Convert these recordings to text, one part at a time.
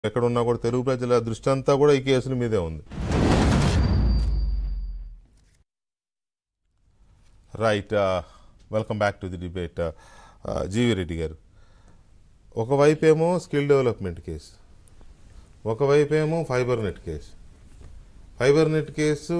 ఎక్కడ ఉన్నా కూడా తెలుగు ప్రజల దృష్టి అంతా కూడా ఈ కేసుల మీదే ఉంది right welcome back to the debate GV Reddy garu ఒకవైపు ఏమో స్కిల్ డెవలప్మెంట్ కేసు ఒకవైపు ఏమో fibre net case fibre net case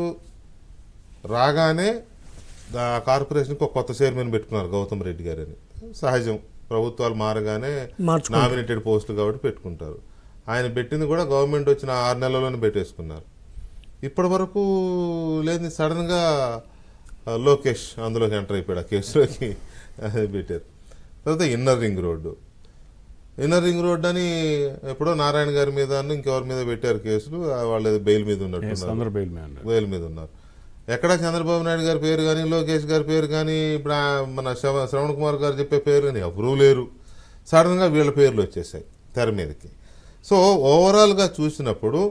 రాగానే ఆ కార్పొరేషన్కి ఒక కొత్త చైర్మన్ పెట్టుకున్నారు గౌతమ్ రెడ్డి గారు అని సహజం ప్రభుత్వాలు మారగానే మార్చుకుంటారు. నామినేటెడ్ పోస్టులు కాబట్టి పెట్టుకుంటారు ఆయన పెట్టింది కూడా గవర్నమెంట్ వచ్చిన ఆరు నెలల్లోనే పెట్టేసుకున్నారు ఇప్పటి వరకు లేని సడన్గా ఆ, లోకేష్ అందులోకి ఎంటర్ అయిపోయాడు ఆ కేసులోకి అది పెట్టారు తర్వాత inner ring road inner ring road అని ఎప్పుడో నారాయణ గారి మీద ఇంకెవరి మీద పెట్టారు కేసులు ఆ, వాళ్ళు ఏదో బెయిల్ మీద ఉన్నట్టున్నారు అందరు బెయిల్ మ్యాన్ బెయిల్ మీద ఉన్నారు ఎక్కడ చంద్రబాబు నాయుడు గారి పేరు కానీ లోకేష్ గారి పేరు కానీ ఇప్పుడు ఆ మన శ్రవ- శ్రవణ్ కుమార్ గారు చెప్పే పేరు కానీ ఎవరూ లేరు సడన్గా వీళ్ళ పేర్లు వచ్చేసాయి తెర మీదకి సో ఓవరాల్గా చూసినప్పుడు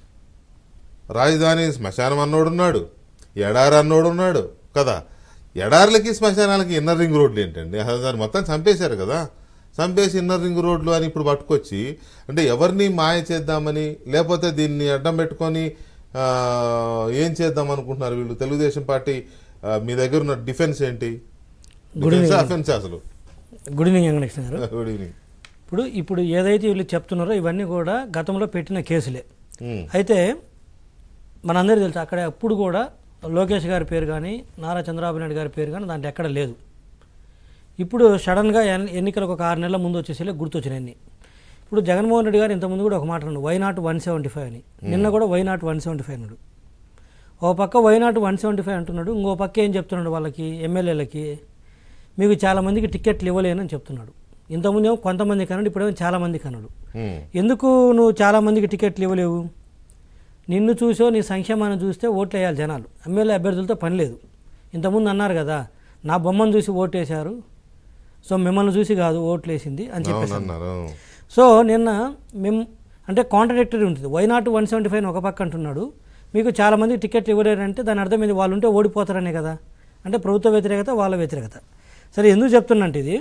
రాజధాని శ్మశానం అన్నోడు ఉన్నాడు ఎడారి అన్నోడు ఉన్నాడు కదా ఎడారులకి శ్మశానాలకి ఇన్నర్ రింగ్ రోడ్లు ఏంటండి అసలు దాన్ని మొత్తం చంపేశారు కదా చంపేసి ఇన్నర్ రింగ్ రోడ్లు అని ఇప్పుడు పట్టుకొచ్చి అంటే ఎవరిని మాయ చేద్దామని లేకపోతే దీన్ని అడ్డం పెట్టుకొని ఆ, ఏం చేద్దాం అనుకుంటున్నారు వీళ్ళు తెలుగుదేశం పార్టీ ఆ, మీ దగ్గర ఉన్న డిఫెన్స్ ఏంటి గుడ్ డిఫెన్స్ ఈవినింగ్. అఫెన్స్ అసలు good evening Venkateswara garu good evening ఇప్పుడు ఇప్పుడు ఏదైతే వీళ్ళు చెప్తున్నారో ఇవన్నీ కూడా గతంలో పెట్టిన కేసులే ఉమ్, అయితే మనందరికీ తెలుసు అక్కడ అప్పుడు కూడా లోకేష్ గారి పేరు కానీ నారా చంద్రబాబు నాయుడు గారి పేరు కానీ దాంట్లో ఎక్కడ లేదు ఇప్పుడు సడన్గా ఎన్- ఎన్నికలకు ఒక ఆరు నెలల ముందు వచ్చేసి గుర్తొచ్చినాయి అన్ని ఇప్పుడు జగన్మోహన్ రెడ్డి గారు ఇంతకుముందు కూడా ఒక మాట అన్నాడు why not one seventy five అని నిన్న కూడా why not one seventy five అన్నాడు ఓ పక్క why not one seventy five అంటున్నాడు ఇంకో పక్క ఏం చెప్తున్నాడు వాళ్ళకి ఎమ్మెల్యేలకి మీకు చాలామందికి టికెట్లు ఇవ్వలేనని చెప్తున్నాడు ఇంతకుముందు ఏమో కొంతమంది కన్నాడు ఇప్పుడేమో చాలామంది కన్నాడు ఉమ్, ఎందుకు నువ్వు చాలామందికి టికెట్లు ఇవ్వలేవు నిన్ను చూసో నీ సంక్షేమాన్ని చూస్తే ఓట్లు వేయాలి జనాలు ఎమ్మెల్యే అభ్యర్థులతో పని లేదు ఇంతకుముందు అన్నారు కదా నా బొమ్మను చూసి ఓటు వేశారు సో మిమ్మల్ని చూసి కాదు ఓట్లు వేసింది అని చెప్పేసి అవునన్నారు సో నిన్న మేము అంటే కాంట్రడిక్టరీ ఉంటుంది why not one seventy five ఒక పక్క అంటున్నాడు మీకు చాలామంది టికెట్లు ఇవ్వలేరంటే దాని అర్థం ఇది వాళ్ళు ఉంటే ఓడిపోతారనే కదా అంటే ప్రభుత్వ వ్యతిరేకత వాళ్ళ వ్యతిరేకత సరే ఎందుకు చెప్తున్నంటే ఇది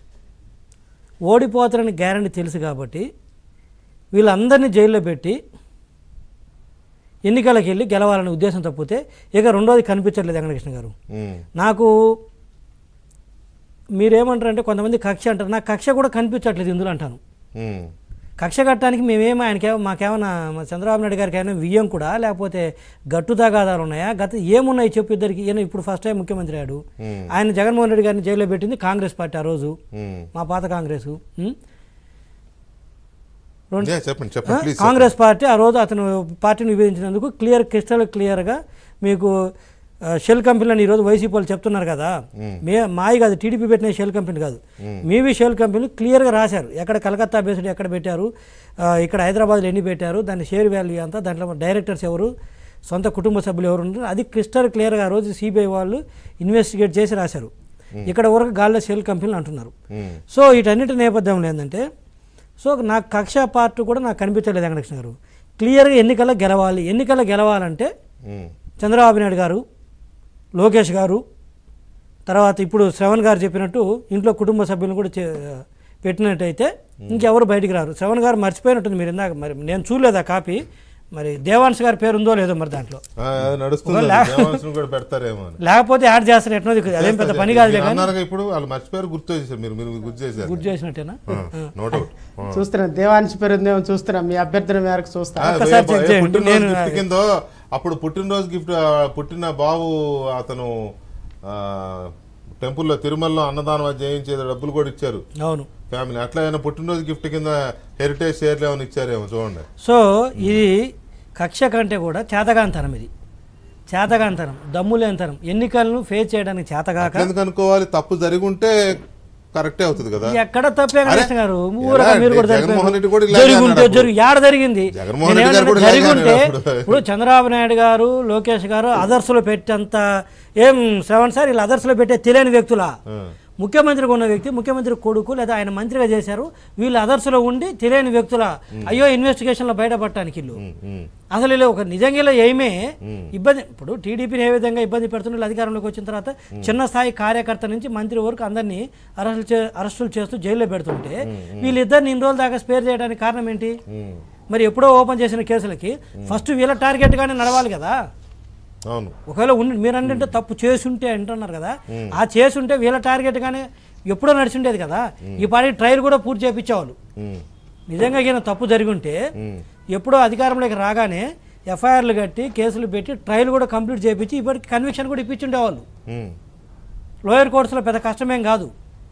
ఓడిపోతారని గ్యారంటీ తెలుసు కాబట్టి వీళ్ళందరినీ జైల్లో పెట్టి ఎన్నికలకు వెళ్ళి గెలవాలనే ఉద్దేశం తప్పితే ఇక రెండోది కనిపించట్లేదు వెంకటకృష్ణ గారు ఉమ్, నాకు మీరేమంటారంటే కొంతమంది కక్ష అంటారు నాకు కక్ష కూడా కనిపించట్లేదు ఇందులో అంటాను ఉమ్, కక్ష కట్టడానికి మేమేమో ఆయనకే మాకేమన్నా మా చంద్రబాబు నాయుడు గారికి ఏమైనా వియ్యం కూడా లేకపోతే గట్టు తగాదాలు ఉన్నాయా గత ఏమున్నాయి చెప్పు ఇద్దరికి ఈయన ఇప్పుడు ఫస్ట్ టైం ముఖ్యమంత్రి అయ్యాడు ఉమ్, ఆయన జగన్మోహన్ రెడ్డి గారిని జైల్లో పెట్టింది కాంగ్రెస్ పార్టీ ఆ రోజు ఉమ్. మా పాత కాంగ్రెస్ ఉం? రెండు Yeah, చెప్పండి చెప్పండి ప్లీజ్ కాంగ్రెస్ పార్టీ ఆ రోజు అతను పార్టీని విభజించినందుకు క్లియర్ క్రిస్టల్ క్లియర్గా మీకు ఆ, షెల్ కంపెనీలని ఈరోజు వైసీపీ వాళ్ళు చెప్తున్నారు కదా మే మాయి కాదు టీడీపీ పెట్టిన షెల్ కంపెనీ కాదు మీవి షెల్ కంపెనీలు క్లియర్గా రాశారు ఎక్కడ కలకత్తా బేస్డ్ ఎక్కడ పెట్టారు ఆ, ఇక్కడ హైదరాబాద్లో ఎన్ని పెట్టారు దాని షేర్ వాల్యూ అంతా దాంట్లో డైరెక్టర్స్ ఎవరు సొంత కుటుంబ సభ్యులు ఎవరు ఉంటారు అది క్రిస్టల్ క్లియర్గా ఆ రోజు సిబిఐ వాళ్ళు ఇన్వెస్టిగేట్ చేసి రాశారు ఇక్కడ వరకు గాల్లో షెల్ కంపెనీలు అంటున్నారు ఉమ్, సో వీటన్నిటి నేపథ్యంలో ఏంటంటే సో నాకు కక్ష పార్టీ కూడా నాకు కనిపించలేదు వెంకటకృష్ణ గారు క్లియర్గా ఎన్నికల్లో గెలవాలి ఎన్నికల్లో గెలవాలంటే ఉమ్, చంద్రబాబు నాయుడు గారు లోకేష్ గారు తర్వాత ఇప్పుడు శ్రవణ్ గారు చెప్పినట్టు ఇంట్లో కుటుంబ సభ్యులను కూడా చే- పెట్టినట్టయితే ఇంకెవరు బయటికి రారు శ్రవణ్ గారు మర్చిపోయినట్టుంది మీరు ఇందాక మరి నేను చూడలేదు ఆ కాపీ మరి దేవాంశ్ గారి పేరు ఉందో లేదో మరి దాంట్లో ఆ, అది నడుస్తుంది ఒకవేళ- దేవాంశను కూడా పెడతారేమో అని లేకపోతే యాడ్ చేస్తారు ఎట్నో దిక్కు. అదేం పెద్ద పని కాదులే మీరు కానీ అన్నారుగా ఇప్పుడు వాళ్ళు మర్చిపోయారు గుర్తు చేశారు మీరు మీరు గుర్తు చేశారు గుర్తు చేసినట్టేనా నో డౌట్ చూస్తున్నాం దేవాంశ పేరుందేమో చూస్తున్నాం మీ అభ్యర్థన మేరకు చూస్తాం ఒక్కసారి check చేయండి. పుట్టినరోజు నేను- గిఫ్ట్ కింద అప్పుడు పుట్టినరోజు గిఫ్ట్ ఆ, పుట్టిన బాబు అతను ఆ, టెంపుల్లో తిరుమలలో అన్నదానం అది చేయించేది డబ్బులు కూడా ఇచ్చారు అవును ఫ్యామిలీ అట్లా ఏమైనా పుట్టినరోజు గిఫ్ట్ కింద హెరిటేజ్ షేర్లు ఏమైనా ఇచ్చారేమో చూడండి సో ఇది కక్ష కంటే కూడా చేతగాంతనం ఇది చేతగాంతనం దమ్ములేంతనం ఎన్నికలను ఫేస్ చేయడానికి చేతగాక ఎందుకు అనుకోవాలి తప్పు జరిగి ఉంటే కరెక్టే అవుతుంది కదా ఎక్కడ తప్పే కృష్ణ గారు ఊరక ఎలా మీరు కూడా అంటే జగన్మోహన్ రెడ్డి కూడా జరిపారు. ఇలాగే జరుగుంటే అన్నాడు జరుగు యాడ జరిగింది జగన్మోహన్ రెడ్డి గారు కూడా నేనేమన్నా ఇలాగే జరిగుంటే అన్నాడు అప్పుడు. ఇప్పుడు చంద్రబాబు నాయుడు గారు లోకేష్ గారు అదర్స్లో పెట్టేంత ఏం శ్రవణ్ సార్ వీళ్ళు అదర్స్లో పెట్టే తెలియని వ్యక్తులా ఆ. ముఖ్యమంత్రిగా ఉన్న వ్యక్తి ముఖ్యమంత్రి కొడుకు లేదా ఆయన మంత్రిగా చేశారు వీళ్ళు అదర్స్లో ఉండి తెలియని వ్యక్తుల అయ్యో ఇన్వెస్టిగేషన్లో బయటపడటానికి వీళ్ళు ఉమ్, ఉమ్, అసలు ఇలా ఒక నిజంగా ఇలా ఏమే ఇబ్బంది ఇప్పుడు టీడీపీని ఏ విధంగా ఇబ్బంది పెడుతున్నారు అధికారంలోకి వచ్చిన తర్వాత చిన్న స్థాయి కార్యకర్త నుంచి మంత్రి వరకు అందరినీ అరెస్టులు చే అరెస్టులు చేస్తూ జైల్లో పెడుతుంటే వీళ్ళిద్దరిని ఇన్ని రోజుల దాకా స్పేర్ చేయడానికి కారణం ఏంటి ఉమ్. మరి ఎప్పుడో ఓపెన్ చేసిన కేసులకి ఫస్ట్ వీళ్ళ టార్గెట్గానే నడవాలి కదా అవును ఒకవేళ ఉండి మీరు అంటే తప్పు చేసుంటే అంటున్నారు కదా ఆ చేసుంటే వీళ్ళ టార్గెట్గానే ఎప్పుడో నడిచిండేది కదా ఈ పాటి ట్రయల్ కూడా పూర్తి చేయించేవాళ్ళు ఉమ్, నిజంగా ఈయన తప్పు జరిగి ఉంటే ఉమ్. ఎప్పుడో అధికారంలోకి రాగానే ఎఫ్ఐఆర్లు కట్టి కేసులు పెట్టి ట్రయల్ కూడా కంప్లీట్ చేయించి ఇప్పటికి కన్విక్షన్ కూడా ఇప్పించుండేవాళ్ళు ఉమ్, లోయర్ కోర్ట్స్లో పెద్ద కష్టమేం కాదు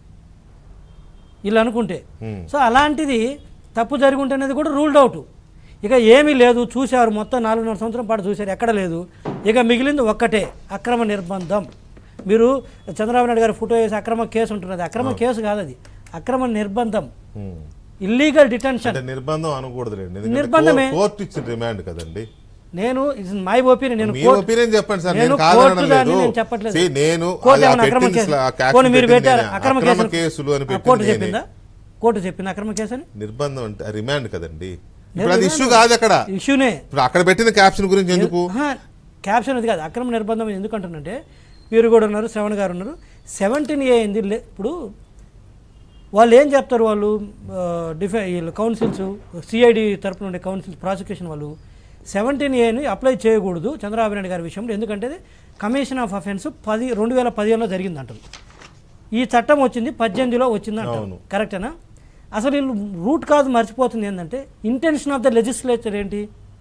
వీళ్ళు అనుకుంటే Hmm. సో అలాంటిది తప్పు జరిగి ఉంటేనేది కూడా రూల్డ్ అవుట్ ఇక ఏమీ లేదు చూశారు మొత్తం నాలుగున్నర సంవత్సరం పాటు చూశారు ఎక్కడ లేదు ఇక మిగిలింది ఒక్కటే అక్రమ నిర్బంధం మీరు చంద్రబాబు నాయుడు గారి ఫోటో వేసి అక్రమ కేసు ఉంటున్నది అక్రమ కేసు కాదు అది అక్రమ నిర్బంధం ఉమ్. ఇల్లీగల్ డిటెన్షన్ అంటే నిర్బంధం అనకూడదులేండి ఎందుకంటే నిర్బంధమే. కో- కోర్టు ఇచ్చిన రిమాండ్ కదండి నేను ఇట్స్ మై ఒపీనియన్ నేను మీ కోర్టు- ఒపీనియన్ చెప్పండి సార్ నేను నేను కాదనడం కోర్టు దాన్ని లేదు నేను చెప్పట్లేదు. See, నేను కోర్టు అది ఆ ఏమన్నా అక్రమ పెట్టింది కేసు- ఆ క్యాప్షన్ పోనీ మీరు పెట్టింది పెట్టారా నేనే. అక్రమ అక్రమ కేసులు- కేసులు అని ఆ, పెట్టింది కోర్టు నేనే. చెప్పిందా కోర్టు చెప్పింది అక్రమ కేసు అని నిర్బంధం అంటే రిమాండ్ కదండి ఇప్పుడు అది ఇష్యూ కాదు అక్కడ ఇష్యూనే ఇప్పుడు అక్కడ పెట్టిన క్యాప్షన్ గురించి ఎందుకు క్యాప్షన్ అది కాదు అక్రమ నిర్బంధం ఎందుకు అంటున్నంటే మీరు కూడా ఉన్నారు శ్రవణ్ గారు ఉన్నారు సెవెంటీన్ ఏ అయింది లే- ఇప్పుడు వాళ్ళు ఏం చెప్తారు వాళ్ళు డిఫె వీళ్ళు కౌన్సిల్స్ సిఐడి తరపున ఉండే కౌన్సిల్స్ ప్రాసిక్యూషన్ వాళ్ళు సెవెంటీన్ ఏని అప్లై చేయకూడదు చంద్రబాబు నాయుడు గారి విషయంలో ఎందుకంటే అది కమిషన్ ఆఫ్ అఫెన్స్ పది రెండు వేల పదిహేనులో జరిగిందంటారు ఈ చట్టం వచ్చింది పద్దెనిమిదిలో వచ్చింది అంటారు అవును. కరెక్టేనా అసలు వీళ్ళు రూట్ కాజ్ మర్చిపోతుంది ఏంటంటే ఇంటెన్షన్ ఆఫ్ ద లెజిస్లేచర్ ఏంటి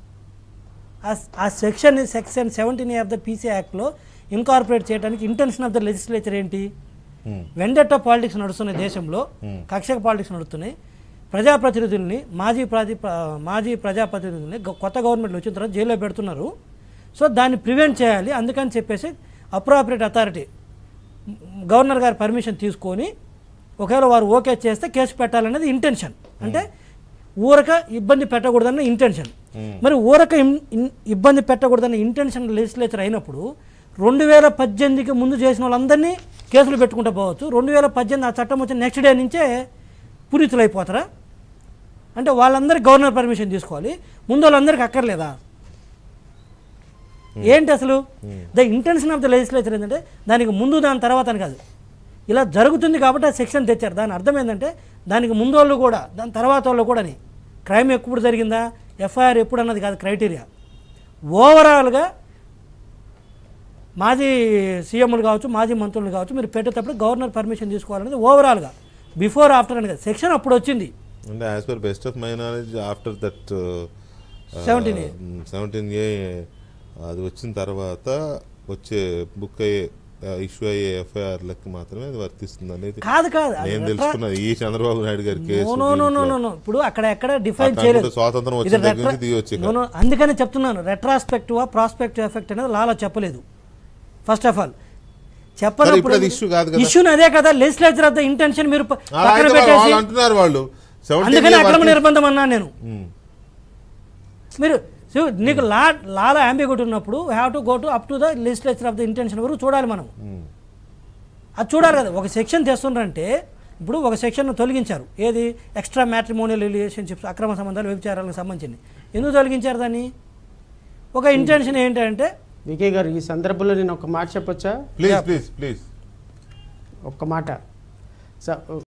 ఆ- ఆ section section seventeen of the PC యాక్ట్లో ఇన్కార్పొరేట్ చేయడానికి ఇంటెన్షన్ ఆఫ్ ద లెజిస్లేచర్ ఏంటి Hmm. వెండెట్టో పాలిటిక్స్ నడుస్తున్నాయి దేశంలో కక్షక పాలిటిక్స్ నడుస్తున్నాయి ప్రజాప్రతినిధుల్ని మాజీ ప్రతి మాజీ ప్రజాప్రతినిధుల్ని గ- కొత్త గవర్నమెంట్ వచ్చిన తర్వాత జైల్లో పెడుతున్నారు సో దాన్ని ప్రివెంట్ చేయాలి అందుకని చెప్పేసి అప్రాపరేట్ అథారిటీ గవర్నర్ గారి పర్మిషన్ తీసుకొని ఒకవేళ వారు ఓకే చేస్తే కేసు పెట్టాలనేది ఇంటెన్షన్ అంటే ఊరక ఇబ్బంది పెట్టకూడదన్న ఇంటెన్షన్ మరి ఊరక ఇం- ఇన్- ఇబ్బంది పెట్టకూడదన్న ఇంటెన్షన్ లెజిస్లేచర్ అయినప్పుడు రెండు వేల పద్దెనిమిదికి ముందు చేసిన వాళ్ళందరినీ కేసులు పెట్టుకుంటూ పోవచ్చు రెండు వేల పద్దెనిమిది ఆ చట్టం వచ్చిన నెక్స్ట్ డే నుంచే పునీతులు అయిపోతారా అంటే వాళ్ళందరికీ గవర్నర్ పర్మిషన్ తీసుకోవాలి ముందు వాళ్ళందరికీ అక్కర్లేదా ఏంటి అసలు the intention of the legislature ఏంటంటే దానికి ముందు దాని తర్వాత అని కాదు ఇలా జరుగుతుంది కాబట్టి ఆ సెక్షన్ తెచ్చారు దాని అర్థం ఏంటంటే దానికి ముందు వాళ్ళు కూడా దాని తర్వాత వాళ్ళు కూడా క్రైమ్ ఎప్పుడు జరిగిందా ఎఫ్ఐఆర్ ఎప్పుడు అన్నది కాదు క్రైటీరియా ఓవరాల్గా మాజీ సీఎంలు కావచ్చు మాజీ మంత్రులు కావచ్చు మీరు పెట్టేటప్పుడు గవర్నర్ పర్మిషన్ తీసుకోవాలనేది ఓవరాల్గా బిఫోర్ ఆఫ్టర్ అని కాదు సెక్షన్ అప్పుడు వచ్చింది అంటే as per best of my knowledge after that 17A. Seventeen A అది వచ్చిన తర్వాత వచ్చే బుక్ అయ్యే ఇష్యూ అయ్యే ఎఫ్ఐఆర్లకి మాత్రమే అది వర్తిస్తుంది అనేది కాదు కాదు అది నేను రెట్రా- తెలుసుకున్నది ఈ చంద్రబాబు నాయుడు గారి no case no no no దీంట్లో. నో నో ఇప్పుడు అక్కడ ఎక్కడ డిఫైన్ ఆ చేయలేదు కంప్యూటర్ స్వాతంత్రం ఇది వచ్చిన దగ్గర రెట్రా- నుంచి దిగొచ్చు ఇక. నో, నో, అందుకనే చెప్తున్నాను రెట్రాస్పెక్టివ్ ప్రాస్పెక్టివ్ ఎఫెక్ట్ అనేది లాలో చెప్పలేదు ఫస్ట్ ఆఫ్ ఆల్ మరి ఇప్పుడు అది issue కాదు కదా. ఇష్యూని అదే కదా లెజిస్లేచర్ ఆఫ్ ద ఇంటెన్షన్ మీరు ప- అలా పక్కన అయితే పెట్టేసి వాళ్ళు అంటున్నారు వాళ్ళు 17 అందుకని ఏ అక్రమ వర్తి- నిర్బంధం అన్నా నేను ఉమ్. మీరు so, నీకు లా లాలో అంబిగొట్ ఉన్నప్పుడు have to go to up to the legislature of the intention వరకు చూడాలి మనం ఉమ్. అది చూడాలి కదా ఒక సెక్షన్ తెస్తుండ్రంటే ఇప్పుడు ఒక సెక్షన్ తొలగించారు ఏది ఎక్స్ట్రా మ్యాట్రిమోనియల్ రిలేషన్షిప్స్ అక్రమ సంబంధాలు వ్యభిచారాలకు సంబంధించింది ఎందుకు తొలగించారు దాన్ని ఒక ఇంటెన్షన్ ఏంటంటే వికే గారు ఈ సందర్భంలో నేను ఒక మాట చెప్పొచ్చా ప్లీజ్ ప్లీజ్ ప్లీజ్ ఒక్క మాట స